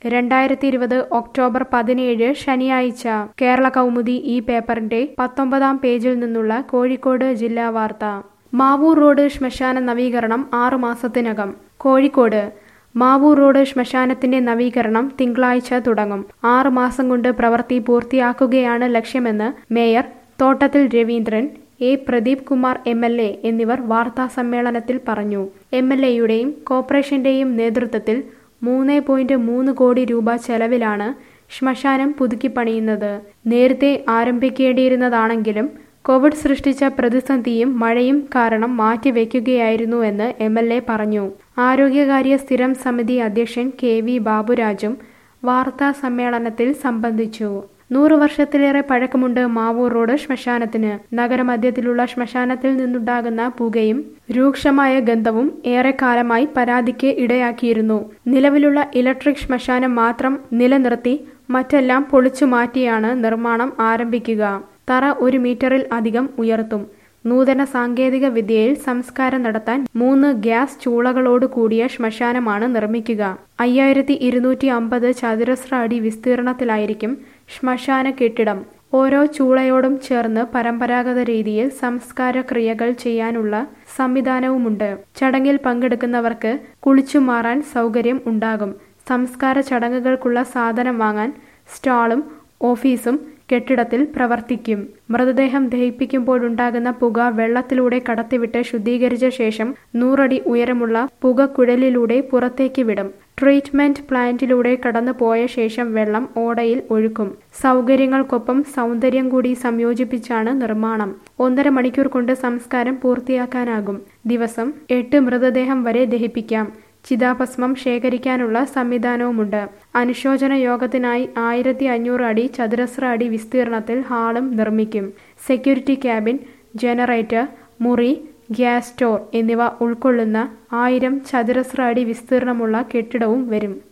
രണ്ടായിരത്തി ഇരുപത് ഒക്ടോബർ പതിനേഴ് ശനിയാഴ്ച കേരള കൗമുദി ഈ പേപ്പറിന്റെ പത്തൊമ്പതാം പേജിൽ നിന്നുള്ള കോഴിക്കോട് ജില്ലാ വാർത്ത മാവൂർ റോഡ് ശ്മശാന നവീകരണം ആറു മാസത്തിനകം കോഴിക്കോട് മാവൂർ റോഡ് ശ്മശാനത്തിന്റെ നവീകരണം തിങ്കളാഴ്ച തുടങ്ങും ആറു മാസം കൊണ്ട് പ്രവൃത്തി പൂർത്തിയാക്കുകയാണ് ലക്ഷ്യമെന്ന് mayor Thottathil Raveendran A Pradeep Kumar M L A എന്നിവർ വാർത്താ സമ്മേളനത്തിൽ പറഞ്ഞു എം എൽ എയുടെയും കോർപ്പറേഷന്റെയും നേതൃത്വത്തിൽ മൂന്ന് പോയിന്റ് മൂന്ന് കോടി രൂപ ചെലവിലാണ് ശ്മശാനം പുതുക്കിപ്പണിയുന്നത് നേരത്തെ ആരംഭിക്കേണ്ടിയിരുന്നതാണെങ്കിലും കോവിഡ് സൃഷ്ടിച്ച പ്രതിസന്ധിയും മഴയും കാരണം മാറ്റിവെക്കുകയായിരുന്നുവെന്ന് എം എൽ എ പറഞ്ഞു ആരോഗ്യകാര്യ സ്ഥിരം സമിതി അധ്യക്ഷൻ കെ വി ബാബുരാജും വാർത്താ സമ്മേളനത്തിൽ സംബന്ധിച്ചു നൂറു വർഷത്തിലേറെ പഴക്കമുണ്ട് മാവൂർ റോഡ് ശ്മശാനത്തിന് നഗരമധ്യത്തിലുള്ള ശ്മശാനത്തിൽ നിന്നുണ്ടാകുന്ന പുകയും രൂക്ഷമായ ഗന്ധവും ഏറെക്കാലമായി പരാതിക്ക് ഇടയാക്കിയിരുന്നു നിലവിലുള്ള ഇലക്ട്രിക് ശ്മശാനം മാത്രം നിലനിർത്തി മറ്റെല്ലാം പൊളിച്ചു മാറ്റിയാണ് നിർമ്മാണം ആരംഭിക്കുക തറ ഒരു മീറ്ററിൽ അധികം ഉയർത്തും നൂതന സാങ്കേതിക വിദ്യയിൽ സംസ്കാരം നടത്താൻ മൂന്ന് ഗ്യാസ് ചൂളകളോട് കൂടിയ ശ്മശാനമാണ് നിർമ്മിക്കുക അയ്യായിരത്തി ഇരുന്നൂറ്റി അമ്പത് ചതുരശ്ര അടി വിസ്തീർണത്തിലായിരിക്കും ശ്മശാന കെട്ടിടം ഓരോ ചൂളയോടും ചേർന്ന് പരമ്പരാഗത രീതിയിൽ സംസ്കാര ക്രിയകൾ ചെയ്യാനുള്ള സംവിധാനവുമുണ്ട് ചടങ്ങിൽ പങ്കെടുക്കുന്നവർക്ക് കുളിച്ചു മാറാൻ സൗകര്യം ഉണ്ടാകും സംസ്കാര ചടങ്ങുകൾക്കുള്ള സാധനം വാങ്ങാൻ സ്റ്റാളും ഓഫീസും കെട്ടിടത്തിൽ പ്രവർത്തിക്കും മൃതദേഹം ദഹിപ്പിക്കുമ്പോഴുണ്ടാകുന്ന പുക വെള്ളത്തിലൂടെ കടത്തിവിട്ട് ശുദ്ധീകരിച്ച ശേഷം നൂറടി ഉയരമുള്ള പുകക്കുഴലിലൂടെ പുറത്തേക്ക് വിടും ട്രീറ്റ്മെന്റ് പ്ലാന്റിലൂടെ കടന്നു പോയ ശേഷം വെള്ളം ഓടയിൽ ഒഴുക്കും സൗകര്യങ്ങൾക്കൊപ്പം സൗന്ദര്യം കൂടി സംയോജിപ്പിച്ചാണ് നിർമ്മാണം ഒന്നര മണിക്കൂർ കൊണ്ട് സംസ്കാരം പൂർത്തിയാക്കാനാകും ദിവസം എട്ട് മൃതദേഹം വരെ ദഹിപ്പിക്കാം ചിതാഭസ്മം ശേഖരിക്കാനുള്ള സംവിധാനവുമുണ്ട് അനുശോചന യോഗത്തിനായി ആയിരത്തി അഞ്ഞൂറ് അടി ചതുരശ്ര അടി വിസ്തീർണത്തിൽ ഹാളും നിർമ്മിക്കും സെക്യൂരിറ്റി ക്യാബിൻ ജനറേറ്റർ മുറി ഗ്യാസ് സ്റ്റോർ എന്നിവ ഉൾക്കൊള്ളുന്ന ആയിരം ചതുരശ്ര അടി വിസ്തീർണമുള്ള കെട്ടിടവും വരും